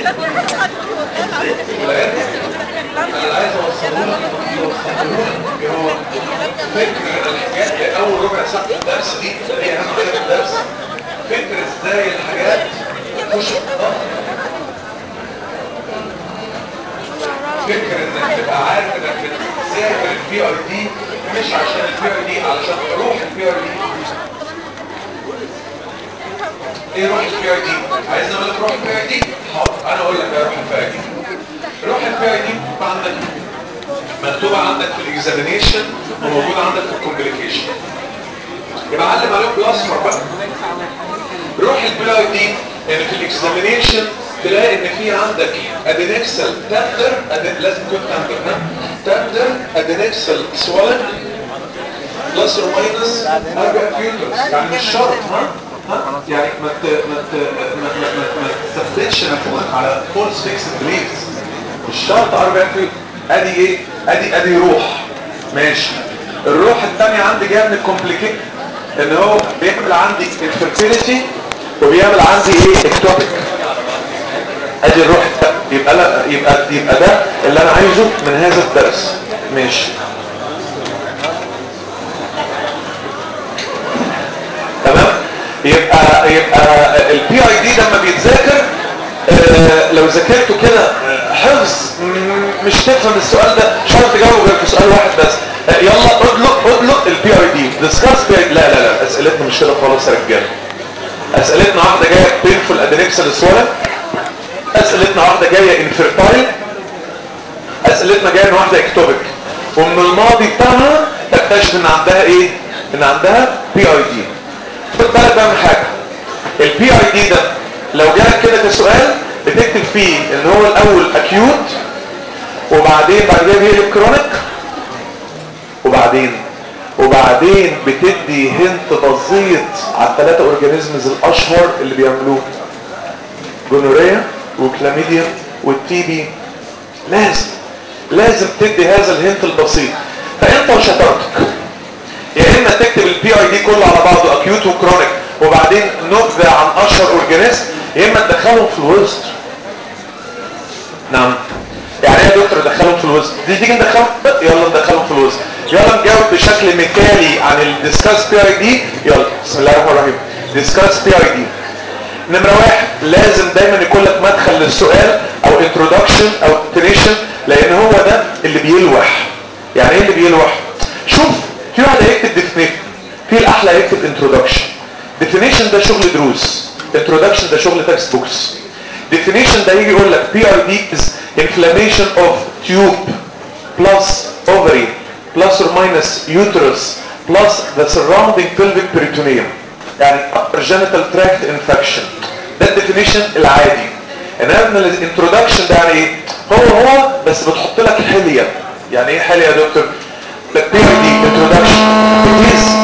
انا عايز اوصله لك هو فكر الحاجات اول ربع ساعه في الدرس دي هي اهم حاجه في الدرس فكر ازاي الحاجات تخش في الضغط فكر انك تبقى عارف انك بتذاكر البي ار دي مش عشان البي ار دي علشان روح البي ار دي ايه روح البي ار دي؟ عايز اقول لك روح البي ار دي؟ حاضر انا اقول لك ايه روح البي ار دي روح البي ار دي مكتوبه عندك مكتوبه عندك في الاكزامينيشن وموجوده عندك في الكومبليكيشن يبقى علم عليهم بالاصفر بقى روح البي ار دي ان في الاكزامينيشن تلاقي ان في عندك ادينكسل تندر لازم تكون تندر ها تندر ادينكسل سوالن بلس اور ماينس اربع فيوترز يعني مش شرط ها ها يعني ما ت... ما ت... ما ما ما, ما تستخدمش مفهومك على فولس فيكس بليفز مش شرط اربع فيوترز ادي ايه ادي ادي روح ماشي الروح الثانيه عندي جايه من الكومبليكيت ان هو بيعمل عندي انفيرتيليتي وبيعمل عندي ايه اكتوبيك ادي الروح يبقى لا يبقى يبقى ده اللي انا عايزه من هذا الدرس ماشي تمام يبقى يبقى البي اي دي لما بيتذاكر آه لو ذاكرته كده حفظ مش تفهم السؤال ده مش عارف تجاوب غير في سؤال واحد بس آه يلا اطلق اطلق البي اي دي ديسكاس لا لا لا اسئلتنا مش كده خالص يا رجاله اسئلتنا واحده جايه بينفول ادينكسل سوالن اسئلتنا واحده جايه انفيرتايل اسئلتنا جايه من واحده اكتوبيك ومن الماضي بتاعها تكتشف ان عندها ايه ان عندها بي اي دي خد بالك بقى من حاجه البي اي دي ده لو جالك كده كسؤال بتكتب فيه ان هو الاول اكيوت وبعدين بعد كده بيقلب كرونيك وبعدين وبعدين بتدي هنت بسيط على الثلاثه اورجانيزمز الاشهر اللي بيعملوه جونوريا وكلاميديا والتي بي لازم لازم تدي هذا الهنت البسيط فانت وشطارتك يا اما تكتب البي اي دي كله على بعضه اكيوت وكرونيك وبعدين نبذه عن اشهر اورجانيزم يا اما تدخلهم في الوسط نعم يعني ايه يا دكتور ادخلهم في الوسط دي تيجي ندخلهم يلا ندخلهم في الوسط يلا نجاوب بشكل مثالي عن الديسكاس بي اي دي يلا بسم الله الرحمن الرحيم ديسكاس بي اي دي نمرة واحد لازم دايما يكون لك مدخل للسؤال او introduction او definition لان هو ده اللي بيلوح يعني ايه اللي بيلوح شوف في واحد هيكتب definition في الاحلى هيكتب introduction definition ده شغل دروس introduction ده شغل text books definition ده يجي يقول لك PID is inflammation of tube plus ovary plus or minus uterus plus the surrounding pelvic peritoneum يعني genital tract infection ده الديفينيشن العادي انما الانترودكشن ده يعني ايه هو هو بس بتحط لك حليه يعني ايه حليه يا دكتور the PID introduction it is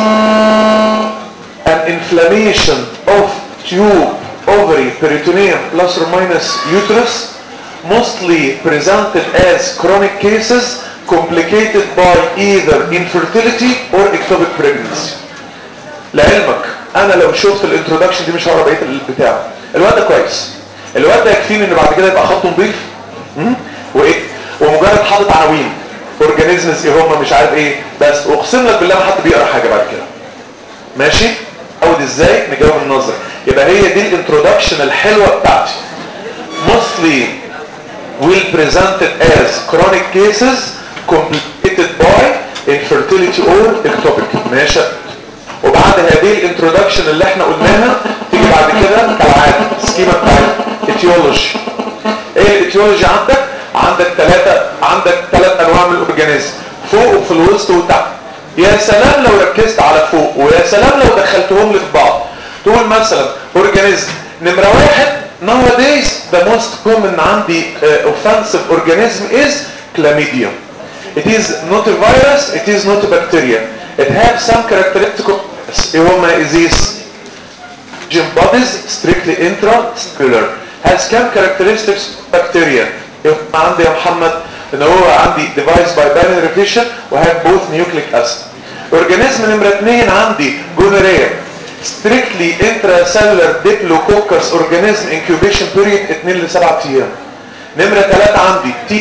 an inflammation of tube ovary peritoneum plus or minus uterus mostly presented as chronic cases complicated by either infertility or ectopic pregnancy لعلمك انا لو شفت الانترودكشن دي مش هقرا بقيه البتاع الواد ده كويس الواد ده يكفيني ان بعد كده يبقى خطه نظيف وايه ومجرد حاطط عناوين اورجانيزمز ايه هم مش عارف ايه بس اقسم لك بالله ما حد بيقرا حاجه بعد كده ماشي او دي ازاي نجاوب النظر يبقى هي دي الانترودكشن الحلوه بتاعتي mostly will presented as chronic cases complicated by infertility or ectopic ماشي وبعد هذه الانترودكشن اللي احنا قلناها تيجي بعد كده كالعاده سكيما بتاعت اتيولوجي ايه الاتيولوجي عندك عندك ثلاثه عندك ثلاث انواع من الاورجانيزم فوق وفي الوسط وتحت يا سلام لو ركزت على فوق ويا سلام لو دخلتهم لي في بعض تقول مثلا اورجانيزم نمره واحد nowadays the most common عندي uh, offensive organism is chlamydia it is not a virus it is not a bacteria it has some characteristics ايه هما is this gene bodies strictly intracellular has كم characteristics bacteria يبقى عندي يا محمد ان هو عندي device by binary fission وهاف both nucleic acid اورجانيزم نمرة اتنين عندي جونوريا strictly intracellular diplococcus organism incubation period 2 ل 7 ايام نمرة 3 عندي تي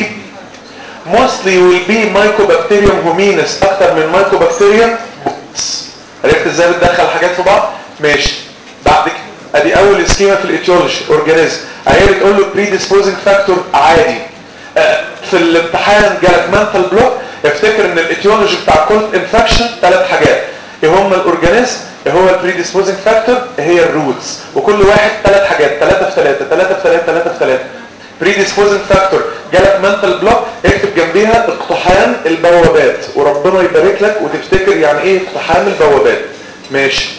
mostly will be mycobacterium hominis اكتر من mycobacterium بوتس عرفت ازاي بتدخل حاجات في بعض ماشي بعد كده ادي اول سكيما في الايتيولوجي اورجانيزم هي بتقول له predisposing factor عادي آه، في الامتحان جالك mental block افتكر ان الايتيولوجي بتاع كل انفكشن ثلاث حاجات ايه هم الاورجانيزم ايه هو البريديسبوزنج فاكتور هي الروتس وكل واحد ثلاث حاجات ثلاثه في ثلاثه ثلاثه في ثلاثه ثلاثه في ثلاثه بريديسبوزنج فاكتور جالك منتال بلوك اكتب جنبيها اقتحام البوابات وربنا يبارك لك وتفتكر يعني ايه اقتحام البوابات ماشي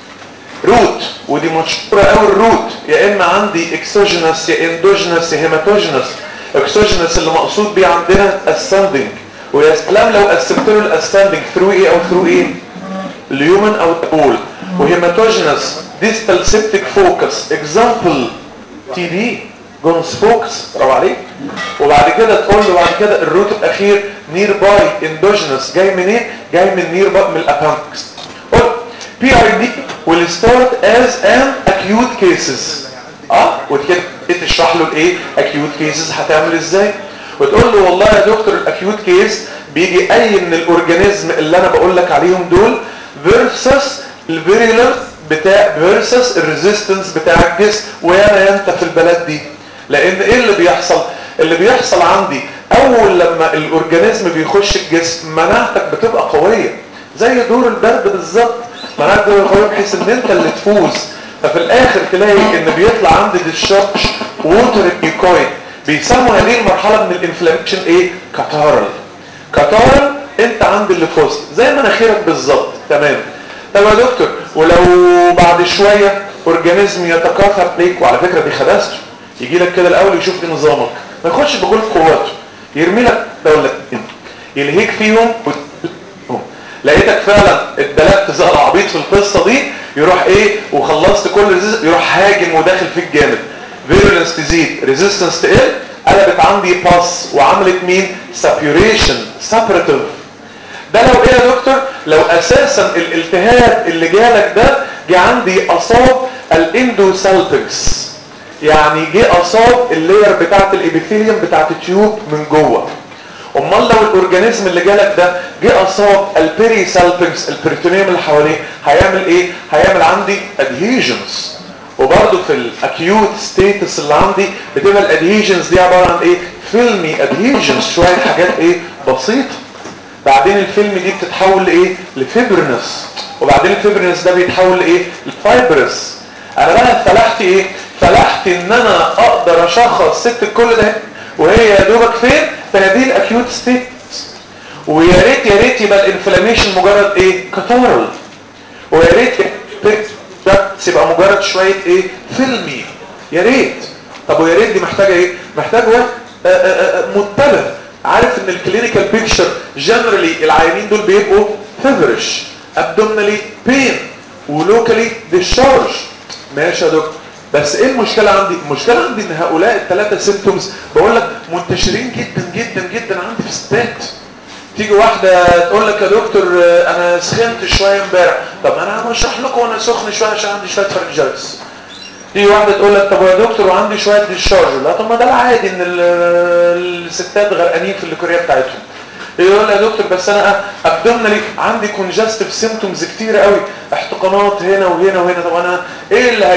روت ودي مشهوره قوي الروت يا اما عندي اكسوجينس يا اندوجينس يا هيماتوجينس اكسوجينس اللي مقصود بيه عندنا ascending ويا سلام لو قسمت له الاسندنج ثرو ايه او ثرو ايه اليومن او البول وهيماتوجينس ديستال سيبتيك فوكس اكزامبل تي بي جونز فوكس برافو عليك وبعد كده تقول له بعد كده الروت الاخير نير باي اندوجينس جاي منين إيه؟ جاي من نير باي من الابانكس قول بي اي دي will start as an acute cases اه وكده تشرح له الايه acute cases هتعمل ازاي وتقول له والله يا دكتور الاكيوت كيس بيجي اي من الاورجانيزم اللي انا بقول لك عليهم دول فيرسس الفيريلنس بتاع فيرسس الريزيستنس بتاع الجسم ويانا انت في البلد دي لان ايه اللي بيحصل اللي بيحصل عندي اول لما الاورجانيزم بيخش الجسم مناعتك بتبقى قويه زي دور البرد بالظبط مناعتك بتبقى قويه بحيث ان انت اللي تفوز ففي الاخر تلاقي ان بيطلع عندي ديشارج ووتر ميكويد بيسموا هذه المرحلة من الانفلاميشن ايه كاتارل كاتارل انت عند اللي فزت زي مناخيرك بالظبط تمام طب يا دكتور ولو بعد شوية اورجانيزم يتكاثر ليك وعلى فكرة دي خبازته يجي لك كده الاول يشوف ايه نظامك ما يخش بكل قواته يرمي لك دولة يلهيك فيهم لقيتك فعلا اتدلقت زي العبيط في القصة دي يروح ايه وخلصت كل يروح هاجم وداخل فيك جامد فيرولنس تزيد ريزيستنس تقل قلبت عندي باس وعملت مين سابيوريشن سابريتيف ده لو ايه يا دكتور لو اساسا الالتهاب اللي جالك ده جه عندي اصاب الاندوسالبكس يعني جه اصاب اللاير بتاعه الابيثيليوم بتاعه التيوب من جوه امال لو الاورجانيزم اللي جالك ده جه اصاب البيري سالبكس البريتونيوم اللي حواليه هيعمل ايه هيعمل عندي ادهيجنز وبرضه في الاكيوت ستيتس اللي عندي بتبقى الادهيجنز دي عباره عن ايه فيلمي ادهيجنز شويه حاجات ايه بسيطه بعدين الفيلم دي بتتحول لايه لفيبرنس وبعدين الفيبرنس ده بيتحول لايه لفايبرس انا بقى فلحت ايه فلحت ان انا اقدر اشخص ست الكل ده وهي يا دوبك فين في هذه الاكيوت ستيت ويا ريت يا ريت يبقى الانفلاميشن مجرد ايه كتارل ويا ريت بس يبقى مجرد شوية ايه فيلمي يا ريت طب ويا ريت دي محتاجة ايه محتاجة واحد متبع عارف ان الكلينيكال بيكتشر جنرالي العيانين دول بيبقوا فيفرش ابدومينالي بين ولوكالي ديشارج ماشي يا دكتور بس ايه المشكلة عندي المشكلة عندي ان هؤلاء الثلاثة سيمتومز بقول لك منتشرين جدا جدا جدا عندي في ستات تيجي واحدة تقول لك يا دكتور انا سخنت شوية امبارح طب انا هشرح لكم وانا سخن شوية عشان عندي شوية فرنجايتس تيجي واحدة تقول لك طب يا دكتور وعندي شوية ديشارج لا طب ما ده العادي ان الستات غرقانين في الليكوريا بتاعتهم يقول يا دكتور بس انا ابدومنالي عندي كونجستيف سيمتومز كتير قوي احتقانات هنا وهنا وهنا طب انا ايه اللي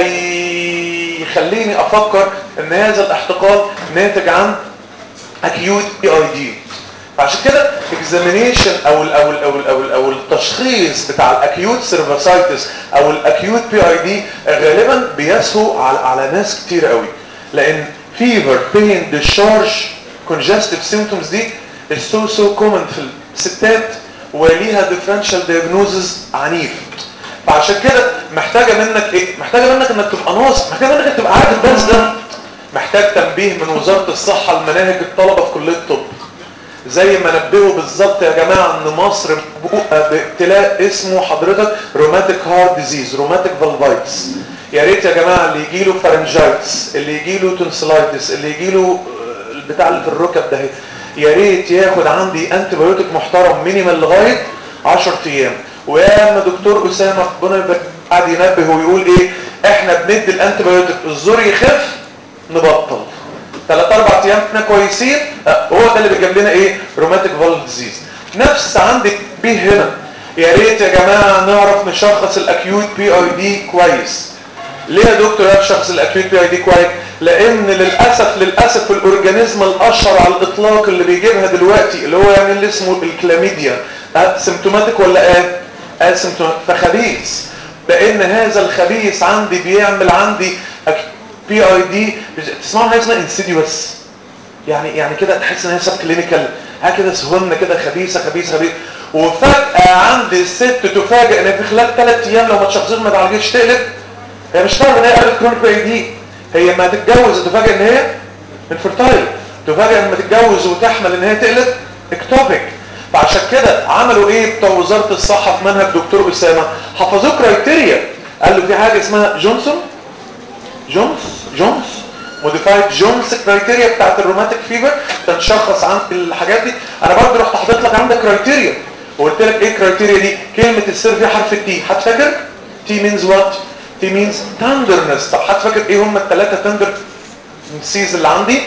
هيخليني افكر ان هذا الاحتقان ناتج عن اكيوت بي اي دي فعشان كده اكزامينيشن او ال او ال او ال او, ال أو التشخيص بتاع الاكيوت سيرفاسايتس او الاكيوت بي اي دي غالبا بيسهو على على ناس كتير قوي لان فيفر بين ديشارج كونجستيف سيمتومز دي سو سو كومن في الستات وليها ديفرنشال دايجنوزز عنيف فعشان كده محتاجه منك ايه محتاجه منك انك تبقى ناصح محتاجه منك انك تبقى عارف الدرس ده محتاج تنبيه من وزاره الصحه لمناهج الطلبه في كليه الطب زي ما نبهوا بالظبط يا جماعة ان مصر مبقوقة بابتلاء اسمه حضرتك روماتيك هارت ديزيز روماتيك فالفايتس يا ريت يا جماعة اللي يجيله فارنجايتس اللي يجيله تونسلايتس اللي يجيله البتاع اللي في الركب ده يا ريت ياخد عندي انتي بايوتيك محترم مينيمال لغاية 10 ايام ويا اما دكتور اسامة ربنا يبارك قعد ينبه ويقول ايه احنا بندي الانتيبيوتيك الزور يخف نبطل ثلاث اربع ايام احنا كويسين هو ده اللي بيجيب لنا ايه روماتيك فالف ديزيز نفس عندك بيه هنا يا ريت يا جماعه نعرف نشخص الاكيوت بي اي دي كويس ليه يا دكتور يا شخص الاكيوت بي اي دي كويس لان للاسف للاسف الاورجانيزم الاشهر على الاطلاق اللي بيجيبها دلوقتي اللي هو يعني اللي اسمه الكلاميديا سيمتوماتيك ولا ايه اسيمتوماتيك فخبيث لان هذا الخبيث عندي بيعمل عندي بي اي دي تسمعوا حاجه اسمها انسيديوس يعني يعني كده تحس ان هي سب كلينيكال حاجه كده سهونه كده خبيثه خبيثه خبيثه وفجاه عند الست تفاجئ ان في خلال ثلاث ايام لو ما تشخصوش ما تعالجيش تقلب هي مش فاهمه ان هي قالت كرونيك بي دي هي ما تتجوز تفاجئ ان هي انفرتايل تفاجئ لما تتجوز وتحمل ان هي تقلب اكتوبيك فعشان كده عملوا ايه بتوع وزاره الصحه في منهج دكتور اسامه حفظوه كرايتيريا قال له في حاجه اسمها جونسون جونز جونز موديفايد جونز كرايتيريا بتاعت الروماتيك فيفر تنشخص عن الحاجات دي انا برضه رحت حاطط لك عندك كرايتيريا وقلت لك ايه الكرايتيريا دي كلمه السر فيها حرف التي حد فاكر تي مينز وات تي مينز تندرنس طب حد فاكر ايه هم الثلاثه تندر سيز اللي عندي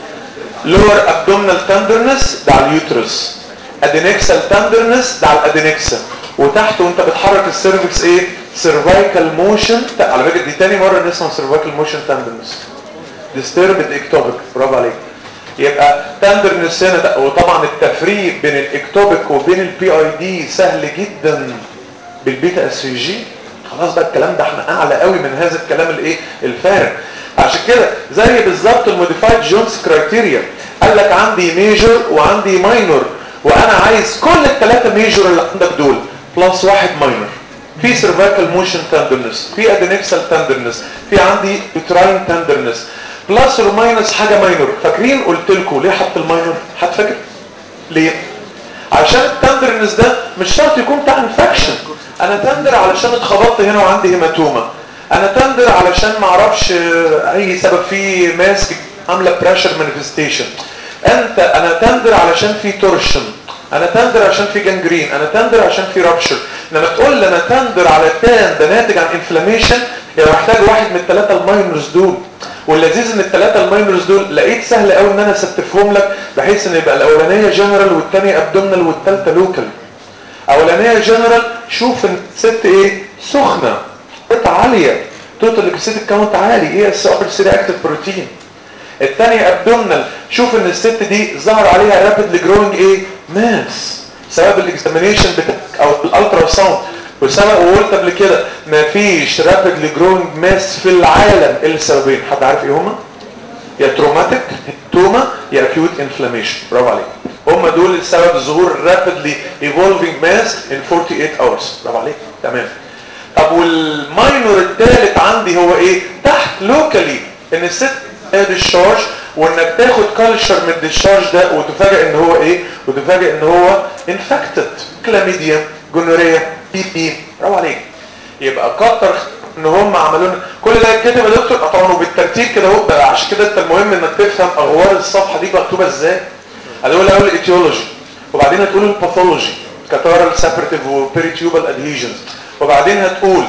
لور ابدومينال تندرنس ده على اليوترس ادينكسال تندرنس ده على الادينكسا وتحت وانت بتحرك السيرفكس ايه سيرفايكال موشن على فكره دي تاني مره نسمع سيرفايكال موشن تندرنس ديستربد اكتوبيك برافو عليك يبقى تندرنس هنا ده وطبعا التفريق بين الاكتوبيك وبين البي اي دي سهل جدا بالبيتا اس جي خلاص بقى الكلام ده احنا اعلى قوي من هذا الكلام الايه الفارغ عشان كده زي بالظبط الموديفايد جونز كرايتيريا قال لك عندي ميجور وعندي ماينور وانا عايز كل الثلاثه ميجور اللي عندك دول بلس واحد ماينور في سيرفايكال موشن تندرنس في ادينكسال تندرنس في عندي يوتراين تندرنس بلس اور ماينس حاجه ماينور فاكرين قلت لكم ليه حط الماينور حد فاكر ليه عشان التندرنس ده مش شرط يكون بتاع انفكشن انا تندر علشان اتخبطت هنا وعندي هيماتوما انا تندر علشان ما اعرفش اي سبب في ماسك عامله بريشر مانيفستيشن انت انا تندر علشان في تورشن انا تندر عشان في جنجرين انا تندر عشان في رابشر لما تقول لي انا تندر على تان ده ناتج عن انفلاميشن يبقى محتاج واحد من الثلاثه الماينرز دول واللذيذ ان الثلاثه الماينرز دول لقيت سهل قوي ان انا استفهم لك بحيث ان يبقى الاولانيه جنرال والثانيه ابدومينال والثالثه لوكال اولانيه جنرال شوف ان الست ايه سخنه حرارتها عاليه توتال ليكوسيتيك كاونت عالي ايه اس ار سي اكتيف بروتين الثانيه ابدومينال شوف ان الست دي ظهر عليها رابيدلي جروينج ايه ماس سبب الاكزامينيشن بتاعك او الالترا ساوند وسبق وقلت قبل كده مفيش رابيدلي جروينج ماس في العالم الا سببين حد عارف ايه هما يا تروماتيك توما يا اكيوت انفلاميشن برافو عليك هم دول السبب ظهور رابيدلي ايفولفينج ماس ان 48 اورز برافو عليك تمام طب والماينور الثالث عندي هو ايه تحت لوكالي ان الست ديشارج وانك تاخد كالشر من الديشارج ده وتفاجئ ان هو ايه وتفاجئ ان هو انفكتد كلاميديا جونوريا بي بي برافو عليك يبقى كتر ان هم عملوا كل ده يتكتب يا دكتور طبعا وبالترتيب كده اهو بقى عشان كده انت المهم انك تفهم اغوار الصفحه دي مكتوبه ازاي هتقول الاول الايتيولوجي وبعدين هتقول الباثولوجي كاتارال سابرتيف وبيريتيوبال ادهيجنز وبعدين هتقول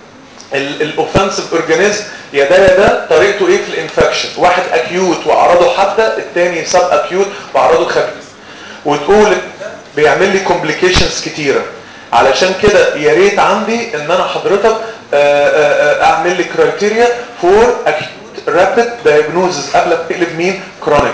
الاوفنسيف اورجانيزم يا ده يا ده طريقته ايه في الانفكشن واحد اكيوت واعراضه حاده الثاني سب اكيوت واعراضه خفيفه وتقول بيعمل لي كومبليكيشنز كتيره علشان كده يا ريت عندي ان انا حضرتك اعمل لي كرايتيريا فور اكيوت رابيد دايجنوزز قبل ما تقلب مين كرونيك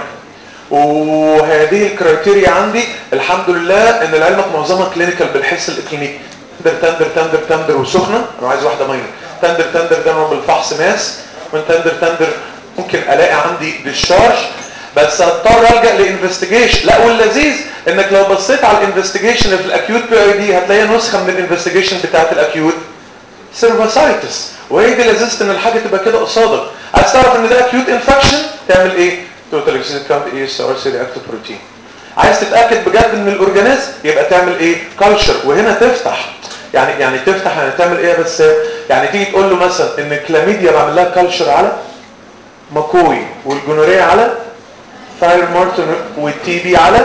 وهذه الكرايتيريا عندي الحمد لله ان لعلمك معظمها كلينيكال بالحس الاكلينيكي تندر تندر تندر تندر وسخنه انا عايز واحده ماينر تندر تندر ده بالفحص ماس من تندر تندر ممكن الاقي عندي ديشارج بس هضطر الجا لانفستيجيشن لا واللذيذ انك لو بصيت على الانفستيجيشن في الاكيوت بي اي دي هتلاقي نسخه من الانفستيجيشن بتاعت الاكيوت سيرفاسايتس وهي دي لذيذه ان الحاجه تبقى كده قصادك عايز تعرف ان ده اكيوت انفكشن تعمل ايه توتال اكسيد كاونت ايه اس ار سي رياكتيف بروتين عايز تتاكد بجد من الاورجانيزم يبقى تعمل ايه كلتشر وهنا تفتح يعني يعني تفتح يعني تعمل ايه بس يعني تيجي تقول له مثلا ان الكلاميديا بعمل لها كلتشر على ماكوي والجونوريا على فاير مارتن والتي بي على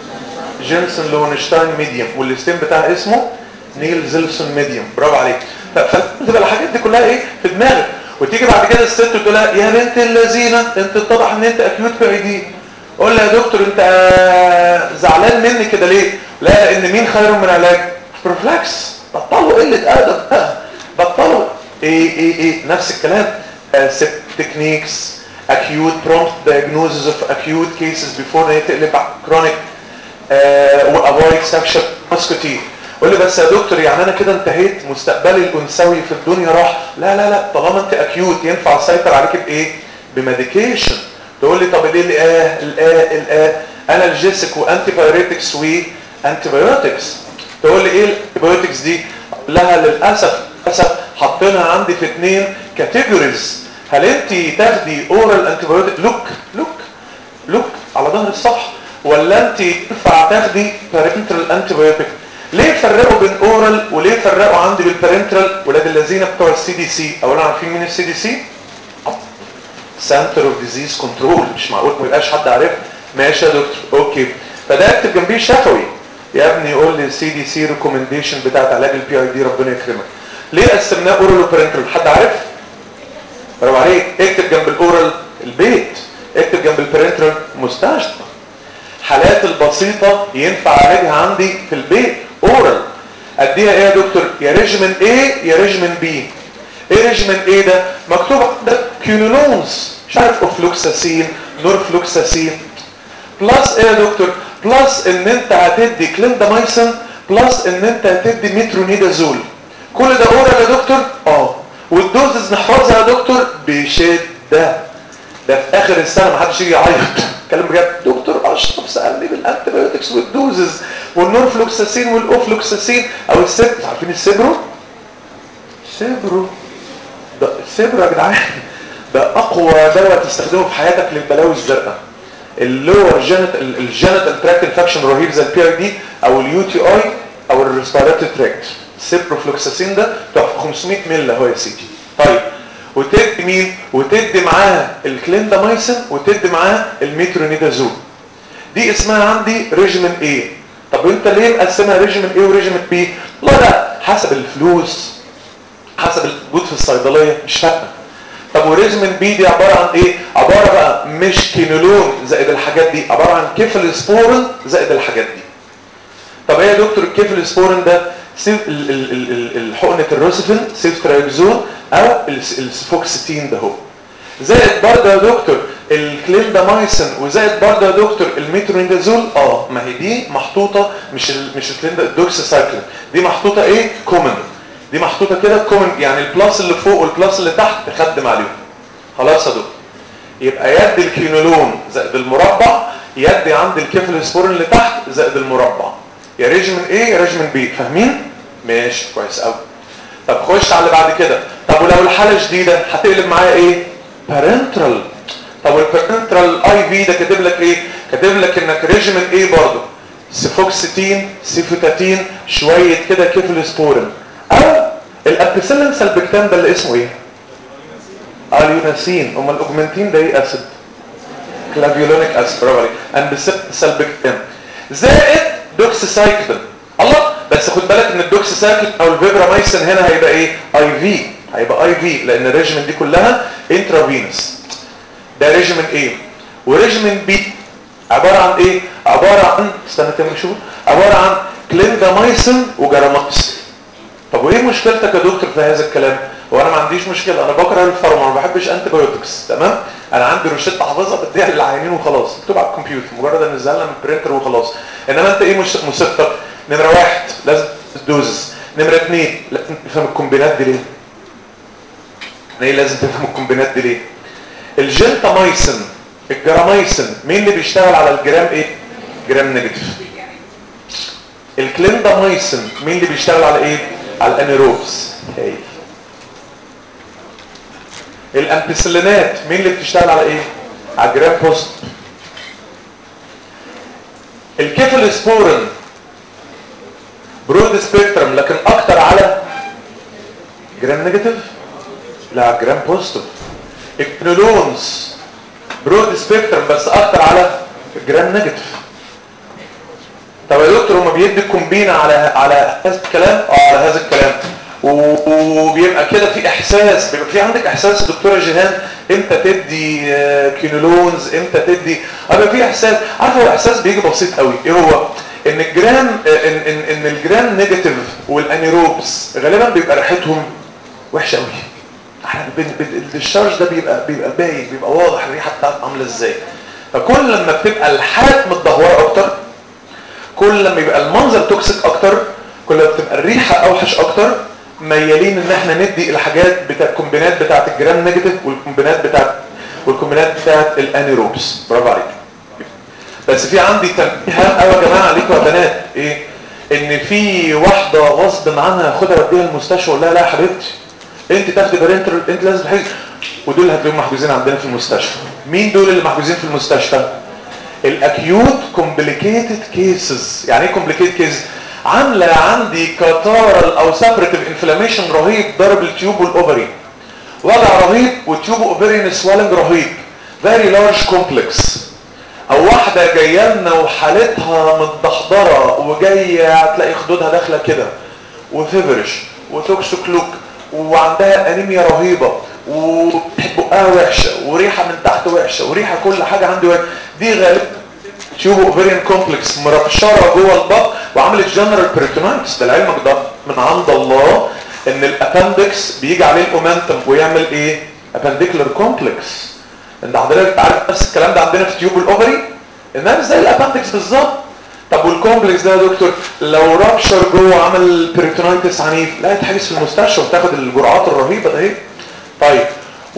جينسون لونشتاين ميديوم والستيم بتاعها اسمه نيل زيلسون ميديوم برافو عليك فتبقى الحاجات دي كلها ايه في دماغك وتيجي بعد كده الست تقول لها يا بنت اللذينه انت اتضح ان انت اكيوت بي اي دي قول لها يا دكتور انت زعلان مني كده ليه لا لان مين خير من علاج بروفلاكس بطلوا قله ادب بقى بطلوا ايه ايه ايه نفس الكلام سيب تكنيكس acute prompt diagnosis of acute cases before they تقلب chronic uh, avoid sexual promiscuity قول لي بس يا دكتور يعني انا كده انتهيت مستقبلي الانثوي في الدنيا راح لا لا لا طالما انت اكيوت ينفع اسيطر عليك بايه بميديكيشن تقول لي طب ليه الاه الاه الاه انالجيسك وانتي بايوريتكس وانتي بايوتكس تقول لي ايه الانتي دي لها للاسف للاسف حاطينها عندي في اثنين كاتيجوريز هل انت تاخدي اورال انتي بايوتيك لوك لوك لوك على ظهر الصفحه ولا انت ينفع تاخدي بارنترال انتي بايوتيك ليه فرقوا بين اورال وليه فرقوا عندي بالبارنترال ولاد الذين بتوع السي دي سي اولا عارفين مين السي دي سي سنتر اوف ديزيز كنترول مش معقول ما يبقاش حد عارف ماشي يا دكتور اوكي فده اكتب جنبيه شفوي يا ابني قول لي السي دي سي ريكومنديشن بتاعت علاج البي اي دي ربنا يكرمك ليه قسمناه اورال وبارنترال حد عارف برافو عليك اكتب جنب الاورال البيت اكتب جنب البارنترال مستشفى حالات البسيطة ينفع علاجها عندي في البيت اورال اديها ايه يا دكتور يا ريجيمن ايه يا ريجيمن بي ايه ريجيمن ايه ده مكتوب عندك كيونولونز مش عارف اوفلوكساسين نورفلوكساسين بلس ايه يا دكتور بلس ان انت هتدي كليندامايسين بلس ان انت هتدي مترونيدازول كل ده اورال يا دكتور اه والدوزز نحفظها يا دكتور بشده ده في اخر السنه ما حدش يجي يعيط كلام بجد دكتور اشرف سالني بالانتي بايوتكس والدوزز والنورفلوكساسين والاوفلوكساسين او السبت عارفين السبرو سبرو ده السبرو يا جدعان ده اقوى دواء تستخدمه في حياتك للبلاوي الزرقاء اللور جينيت الجينيتال تراكت انفكشن رهيب زي البي اي دي او اليو تي اي او الريسبيراتوري تراكت السيبروفلوكساسين ده تحفه 500 مللي هو يا سيدي طيب وتدي مين وتدي معاه الكليندامايسين وتدي معاه الميترونيدازول دي اسمها عندي ريجيمن ايه طب انت ليه مقسمها ريجيمن ايه وريجيمن بي لا لا حسب الفلوس حسب الوجود في الصيدليه مش فارقه طب وريجيمن بي دي عباره عن ايه عباره بقى مش كينولون زائد الحاجات دي عباره عن كيفل سبورن زائد الحاجات دي طب ايه يا دكتور الكيفل سبورن ده سيف الحقنه الروسيفين سيفترايكزون او السفوكسيتين ده هو زائد برضه يا دكتور الكليندامايسين وزائد برضه يا دكتور الميترونيدازول اه ما هي دي محطوطه مش ال مش الكليندا الدوكسيسايكلين دي محطوطه ايه كومن دي محطوطه كده كومن يعني البلاس اللي فوق والبلاس اللي تحت تخدم عليهم خلاص يا دكتور يبقى يد الكينولون زائد المربع يدي عند الكيفلوسبورين اللي تحت زائد المربع يا ريجيمن ايه يا ريجيمن بي فاهمين ماشي كويس قوي طب خش على اللي بعد كده طب ولو الحاله شديده هتقلب معايا ايه بارنترال طب والبارنترال اي في ده كاتب لك ايه كاتب لك انك ريجيمن ايه برضه سيفوكسيتين سيفوتاتين شويه كده كيفلوسبورين او الابيسيلين سلبكتان ده اللي اسمه ايه اليوناسين امال الاوجمنتين ده ايه اسيد كلافيولونيك اسيد برافو عليك امبيسيلين سلبكتان زائد دوكسيسايكلين الله بس خد بالك ان الدوكسيسايكلين او الفيبرامايسين هنا هيبقى ايه اي في هيبقى اي في لان الريجيمين دي كلها انترافينوس ده ريجيمين ايه وريجيمين بي عباره عن ايه عباره عن استنى كده نشوف عباره عن كليندامايسين وجراماكسين طب وايه مشكلتك يا دكتور في هذا الكلام هو انا ما عنديش مشكله انا بكره الفارما ما بحبش انتي بايوتكس تمام انا عندي روشته حافظها بديها للعيانين وخلاص مكتوب على الكمبيوتر مجرد انزلها من البرينتر وخلاص انما انت ايه مش مصيبتك نمره واحد لازم الدوزز نمره اثنين لازم تفهم الكومبينات دي ليه ايه لازم تفهم الكومبينات دي ليه الجنتامايسين الجرامايسين مين اللي بيشتغل على الجرام ايه جرام نيجاتيف الكليندامايسين مين اللي بيشتغل على ايه على الانيروبس هاي الامبيسلينات مين اللي بتشتغل على ايه على الجرام بوست الكيفالوسبورين برود سبيكترم لكن اكتر على جرام نيجاتيف لا على جرام بوزيتيف الكنولونز برود سبيكترم بس اكتر على جرام نيجاتيف طب يا دكتور هما بيدي الكومبينة على على هذا الكلام اه على هذا الكلام وبيبقى كده في احساس بيبقى في عندك احساس يا دكتوره جيهان امتى تدي آه، كينولونز امتى تدي بيبقى في احساس عارفه هو احساس بيجي بسيط قوي ايه هو ان الجرام آه، ان ان ان الجرام نيجاتيف والانيروبس غالبا بيبقى ريحتهم وحشه قوي احنا بن- بن- الشارج ده بيبقى بيبقى باين بيبقى واضح الريحه بتاعته عامله ازاي فكل لما بتبقى الحالات متدهوره اكتر كل لما يبقى المنظر توكسيك اكتر كل ما بتبقى الريحه اوحش اكتر ميالين ان احنا ندي الحاجات بتاع الكومبينات بتاعت الجرام نيجاتيف والكومبينات بتاعت والكومبينات بتاعت الانيروبس برافو عليك بس في عندي تنبيه هام قوي يا جماعه عليكم يا بنات ايه ان في واحده غصب عنها خدها وديها المستشفى ولا لا يا حبيبتي انت تاخدي بارنتر انت لازم تحجز ودول هتلاقيهم محجوزين عندنا في المستشفى مين دول اللي محجوزين في المستشفى الاكيوت كومبليكيتد كيسز يعني ايه كومبليكيتد كيسز عامله عندي كاتارال او سابريتيف انفلاميشن رهيب ضرب التيوب والاوفري وجع رهيب وتيوب اوفرين سوالنج رهيب فيري لارج كومبلكس او واحده جايه لنا وحالتها متدحضره وجايه هتلاقي خدودها داخله كده وفيفرش وتوكسوكلوك وعندها انيميا رهيبه وبقها وحشه وريحه من تحت وحشه وريحه كل حاجه عندي وحشه دي غالبا تيوب اوفريان كومبلكس مرفشره جوه البطن وعملت جنرال بريتونايتس ده لعلمك ده من عند الله ان الابندكس بيجي عليه الاومنتم ويعمل ايه ابنديكولار كومبلكس انت حضرتك عارف نفس الكلام ده عندنا في تيوب الاوفري انها زي الابندكس بالظبط طب والكومبلكس ده يا دكتور لو رابشر جوه عمل بريتونايتس عنيف لا يتحجز في المستشفى وتاخد الجرعات الرهيبه ده اهي طيب و...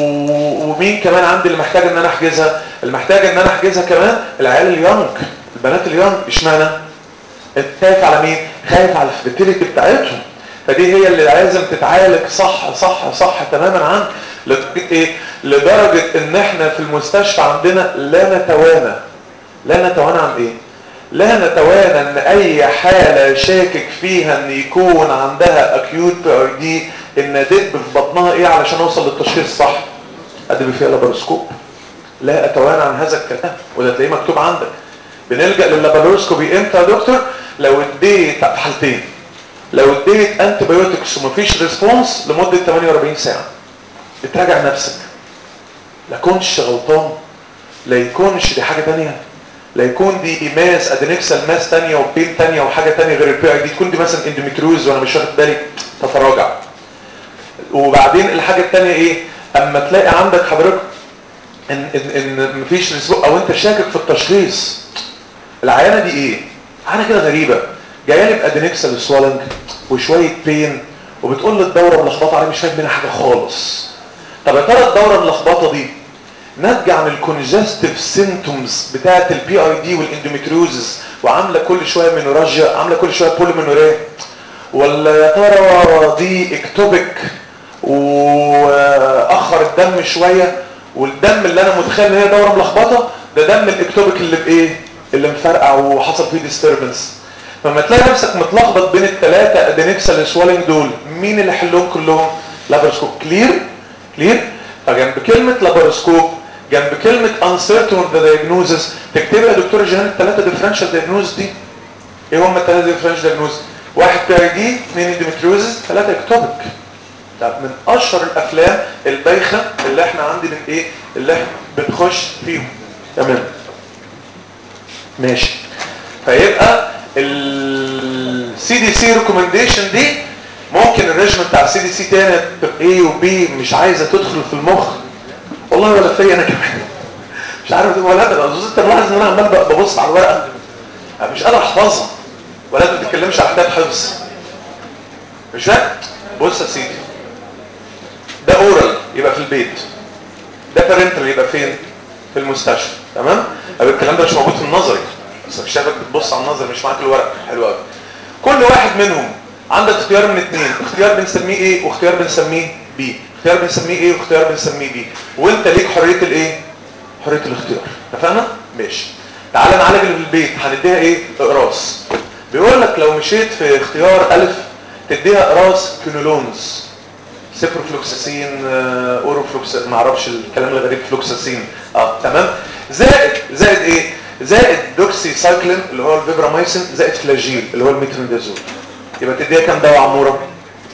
ومين كمان عندي اللي محتاج ان انا احجزها اللي محتاج ان انا احجزها كمان العيال اليونج البنات اليونج اشمعنى انت خايف على مين خايف على الفيرتيليتي بتاعتهم فدي هي اللي لازم تتعالج صح صح صح تماما عن لدرجه ايه لدرجه ان احنا في المستشفى عندنا لا نتوانى لا نتوانى عن ايه لا نتوانى ان اي حالة شاكك فيها ان يكون عندها اكيوت بي اي دي ان ادب في بطنها ايه علشان اوصل للتشخيص الصح ادب فيها لاباروسكوب لا اتوانى عن هذا الكلام وده تلاقيه مكتوب عندك بنلجأ لللاباروسكوبي امتى يا دكتور لو اديت في حالتين لو اديت انتي بايوتكس ومفيش ريسبونس لمدة 48 ساعة اتراجع نفسك لا كنتش غلطان لا يكونش دي حاجة تانية لا يكون دي ماس ادينكسال ماس تانية وبين تانية وحاجة تانية غير البي اي دي تكون دي مثلا اندوميتريوز وانا مش واخد بالي تتراجع وبعدين الحاجة التانية ايه اما تلاقي عندك حضرتك ان ان ان مفيش ريسبو او انت شاكك في التشخيص العيانة دي ايه حاجة كده غريبة جايه لي بادينكسال سوالنج وشوية بين وبتقول لي الدورة ملخبطة عليه مش فاهم منها حاجة خالص طب يا ترى الدورة الملخبطة دي ناتجه عن الكونجستيف سيمتومز بتاعه البي اي دي والاندوميتريوزز وعامله كل شويه مينوراجيا عامله كل شويه بوليمينوريا ولا يا ترى دي اكتوبيك واخر الدم شويه والدم اللي انا متخيل ان هي دوره ملخبطه ده دم الاكتوبيك اللي بايه اللي مفرقع وحصل فيه ديستربنس فلما تلاقي نفسك متلخبط بين الثلاثه ادينكسال سوالينج دول مين اللي حلهم كلهم لابرسكوب كلير كلير فجنب كلمه لابرسكوب جنب كلمة uncertain of the diagnosis تكتبها يا دكتور جهان الثلاثة differential diagnosis دي ايه هم الثلاثة differential diagnosis واحد بي اي دي اثنين اندوميتريوزس ثلاثة اكتوبك طب من اشهر الافلام البايخة اللي احنا عندي من ايه اللي احنا بنخش فيهم تمام ماشي فيبقى السي دي سي ريكومنديشن دي ممكن الريجم بتاع السي دي سي تاني ايه وبي مش عايزه تدخل في المخ والله ولا فيا انا كمان مش عارف ولا انا اظن انت ملاحظ ان انا عمال ببص على الورقه أنا مش قادر احفظها ولا ما بتتكلمش على حاجات حفظ مش فاهم بص يا سيدي ده اورال يبقى في البيت ده بارنتال يبقى فين في المستشفى تمام او الكلام ده مش موجود في النظري بس مش شايفك بتبص على النظر مش معاك الورق حلو قوي كل واحد منهم عندك اختيار من اثنين اختيار بنسميه ايه واختيار بنسميه بي اختيار بنسميه ايه واختيار بنسميه بي وانت ليك حريه الايه حريه الاختيار اتفقنا ماشي تعالى نعالج اللي في البيت هنديها ايه اقراص بيقول لك لو مشيت في اختيار الف تديها اقراص كينولونز سيبروفلوكساسين آه، اوروفلوكس ما اعرفش الكلام الغريب فلوكساسين اه تمام زائد زائد ايه زائد دوكسي سايكلين اللي هو الفيبرامايسين زائد فلاجيل اللي هو الميترونيدازول يبقى تديها كام دواء عموره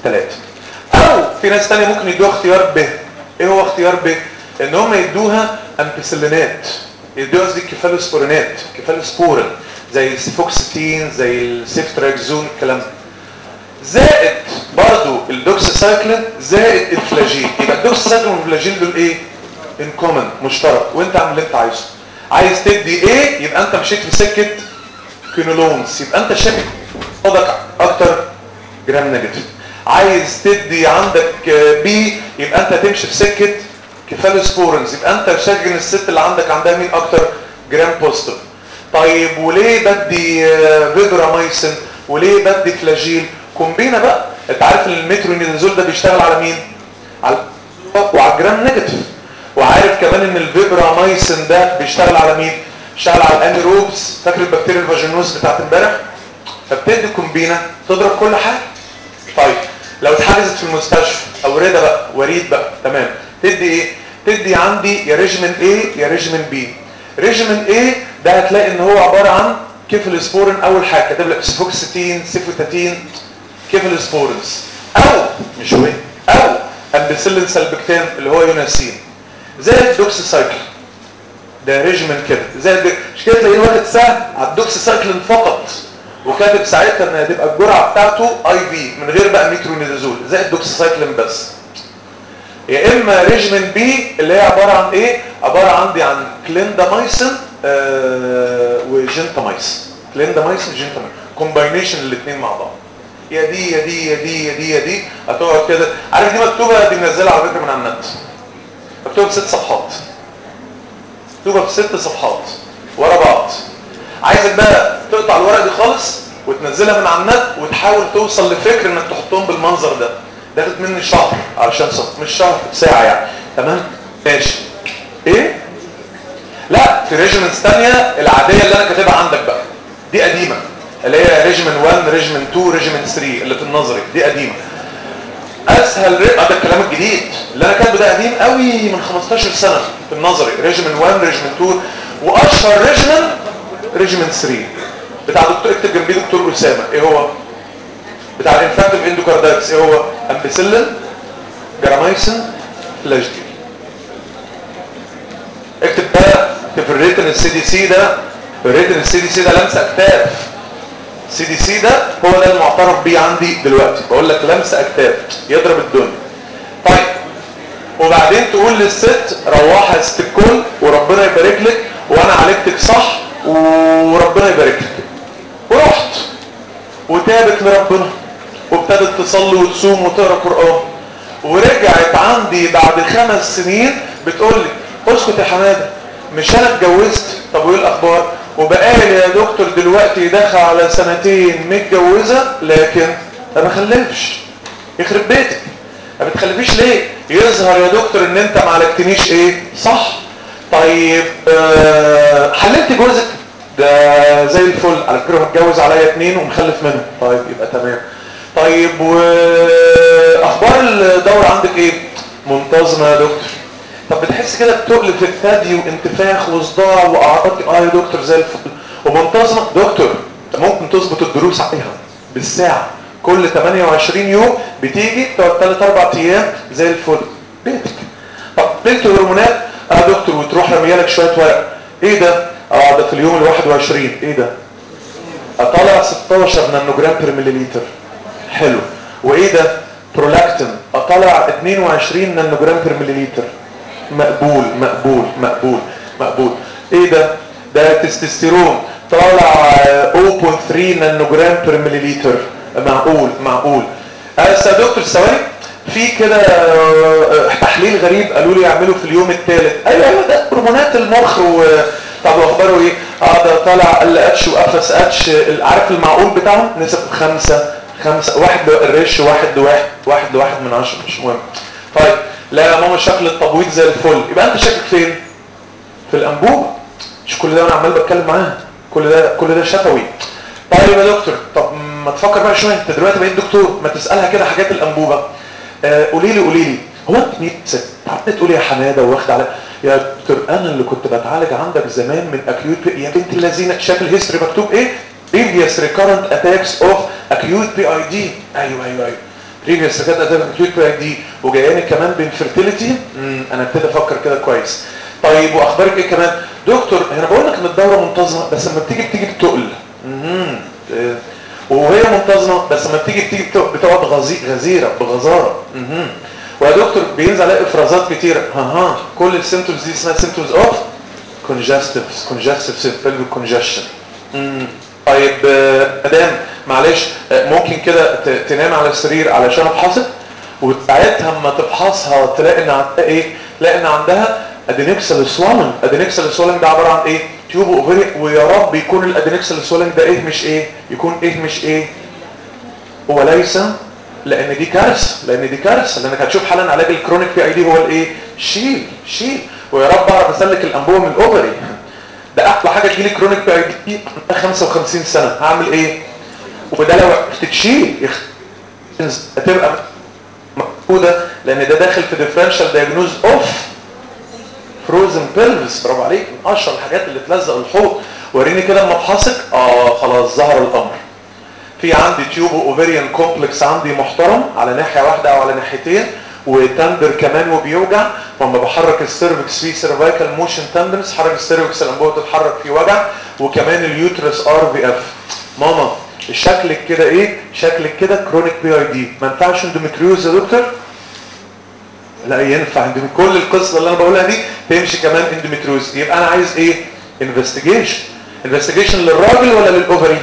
ثلاثة او في ناس تانية ممكن يدوها اختيار ب ايه هو اختيار ب ان هم يدوها امبسلينات يدوها قصدي كيفالوسبورينات كيفالوسبورين زي السيفوكسيتين زي السيفتراكزون الكلام ده زائد برضو الدوكسيسايكلين زائد الفلاجين يبقى الدوكسيسايكلين والفلاجين دول ايه ان كومن مشترك وانت عامل اللي انت عايزه عايز تدي ايه يبقى انت مشيت في سكه كينولونز يبقى انت شاكك قصدك اكتر جرام نيجاتيف عايز تدي عندك بي يبقى انت تمشي في سكه كيفالوسبورنز يبقى انت شاكك ان الست اللي عندك عندها مين اكتر جرام بوزيتيف طيب وليه بدي فيبرامايسين وليه بدي فلاجيل كومبينا بقى انت عارف ان المترونيدازول ده بيشتغل على مين على وعلى الجرام نيجاتيف وعارف كمان ان الفيبرامايسين ده بيشتغل على مين بيشتغل على الانيروبس فاكر البكتيريا الفاجينوس بتاعت امبارح فبتدي كومبينا تضرب كل حاجه طيب لو اتحجزت في المستشفى او رضا بقى وريد بقى تمام تدي ايه تدي عندي يا ريجمن ايه يا ريجمن بي ريجمن ايه ده هتلاقي ان هو عباره عن كيفالوسبورين اول حاجه كاتب لك سيفوكسيتين سيفوتاتين كيفالوسبورينز او مش هو او امبسيلين سلبكتان اللي هو يوناسين زي الدوكسيسايكل ده ريجمن كده زي مش كده تلاقيه واخد سهم على الدوكسيسايكلين فقط وكاتب ساعتها ان هتبقى الجرعه بتاعته اي في من غير بقى ميترونيدازول زي الدوكسيسايكلين بس يا اما ريجمن بي اللي هي عباره عن ايه عباره عندي عن كليندامايسين آه وجنتامايسين كليندامايسين جنتامايسين كومباينيشن الاثنين مع بعض يا دي يا دي يا دي يا دي يا دي هتقعد كده عارف دي مكتوبه دي منزلها على فكره من على النت مكتوبه بست صفحات مكتوبه بست صفحات ورا بعض عايزك بقى تقطع الورقه دي خالص وتنزلها من على النت وتحاول توصل لفكر انك تحطهم بالمنظر ده ده خد مني شهر علشان صف مش شهر ساعه يعني تمام ماشي ايه لا في ريجيمنتس ثانيه العاديه اللي انا كاتبها عندك بقى دي قديمه اللي هي ريجيمنت 1 ريجيمنت 2 ريجيمنت 3 اللي في النظري دي قديمه اسهل ري... ده الكلام الجديد اللي انا كاتبه ده قديم قوي من 15 سنه في النظري ريجيمنت 1 ريجيمنت 2 واشهر ريجيمنت ريجيمنت 3 بتاع دكتور اكتب جنبيه دكتور اسامه ايه هو بتاع الانفاكتيف اندوكاردايتس ايه هو امبيسيلين جرامايسين فلاجديل اكتب بقى في الريتن السي دي سي ده الريتن السي دي سي ده لمسه اكتاف سي دي سي ده هو ده المعترف بيه عندي دلوقتي بقول لك لمسه اكتاف يضرب الدنيا طيب وبعدين تقول للست روحي يا ست الكل وربنا يبارك لك وانا عالجتك صح وربنا يبارك لك ورحت وتابت لربنا وابتدت تصلي وتصوم وتقرا قران ورجعت عندي بعد خمس سنين بتقول لي اسكت يا حماده مش انا اتجوزت طب وايه الاخبار وبقالي يا دكتور دلوقتي داخل على سنتين متجوزه لكن ما بخلفش يخرب بيتك ما بتخلفيش ليه يظهر يا دكتور ان انت ما عالجتنيش ايه صح طيب آه حللت جوزك ده زي الفل على فكره متجوز عليا اتنين ومخلف منهم طيب يبقى تمام طيب واخبار الدوره عندك ايه منتظمه يا دكتور طب بتحس كده بتقلب في الثدي وانتفاخ وصداع واعراض اه يا دكتور زي الفل ومنتظمه دكتور ممكن تظبط الدروس عليها بالساعه كل 28 يوم بتيجي تقعد 3 4 ايام زي الفل بيتك طب بنت هرمونات اه دكتور وتروح رميه لك شويه ورق ايه ده اه ده في اليوم ال 21 ايه ده اطلع 16 نانوجرام بير مليليتر حلو وايه ده برولاكتين اطلع 22 نانوجرام بير مليليتر مقبول مقبول مقبول مقبول ايه ده ده تستوستيرون طالع 0.3 نانوجرام بير مليليتر معقول معقول بس يا دكتور ثواني في كده تحليل غريب قالوا لي اعمله في اليوم الثالث ايوه ايوه ده هرمونات المخ و طب واخباره ايه اه ده طالع ال اتش وقفص اتش عارف المعقول بتاعهم نسب خمسة خمسة واحد الريش واحد لواحد واحد لواحد من عشرة مش مهم طيب لا يا ماما شكل التبويض زي الفل يبقى انت شاكك فين في الانبوبه مش كل ده وانا عمال بتكلم معاها كل ده كل ده شفوي طيب يا دكتور طب ما تفكر بقى شويه انت دلوقتي بقيت دكتور ما تسالها كده حاجات الانبوبه آه قولي لي قولي لي هو انت مين ست تعالى تقولي يا حماده واخد على يا دكتور انا اللي كنت بتعالج عندك زمان من اكيوت يا بنت اللذينه شايف الهيستوري مكتوب ايه previous recurrent attacks of acute PID ايوه ايوه ايوه بريفيوس كانت اتاك اكيوت بي اي دي وجاياني كمان بانفيرتيليتي انا ابتدي افكر كده كويس طيب واخبارك ايه كمان دكتور انا بقول لك ان الدوره منتظمه بس لما بتيجي بتيجي بتقل امم وهي منتظمه بس لما بتيجي بتيجي بتقعد غزي... غزيره بغزاره امم ويا دكتور بينزل عليها افرازات كتيره ها ها كل السيمتومز دي اسمها سيمتومز اوف كونجستيف كونجستيف بيلفيك كونجشن طيب مدام معلش ممكن كده تنام على السرير علشان افحصك وساعتها اما تفحصها تلاقي ان عندها ايه تلاقي ان عندها ادينكسال سوالن ادينكسال سوالن ده عباره عن ايه تيوب اوفري ويا رب يكون الادينكسال سوالن ده ايه مش ايه يكون ايه مش ايه وليس لان دي كارثه لان دي كارثه لانك هتشوف حالا علاج الكرونيك بي اي دي هو الايه شيل شيل ويا رب اعرف اسلك الانبوبه من الاوفري ده احلى حاجه تجيلي كرونيك بي اي دي 55 سنه هعمل ايه وده لو عرفت تشيل هتبقى موجوده لان ده داخل في ديفرنشال دايجنوز اوف فروزن بيلفس برافو عليك من اشهر الحاجات اللي تلزق الحوض وريني كده اما افحصك اه خلاص ظهر الامر في عندي تيوب اوفريان كومبلكس عندي محترم على ناحيه واحده او على ناحيتين وتندر كمان وبيوجع واما بحرك السيرفكس فيه سيرفايكال موشن تندنس حرك السيرفكس الانبوبه تتحرك فيه وجع وكمان اليوترس ار في اف ماما شكلك كده ايه شكلك كده كرونيك بي اي دي ما ينفعش اندومتريوز يا دكتور لا ينفع اندومي كل القصه اللي انا بقولها دي تمشي كمان اندومتريوز يبقى انا عايز ايه انفستيجيشن انفستيجيشن للراجل ولا للاوفري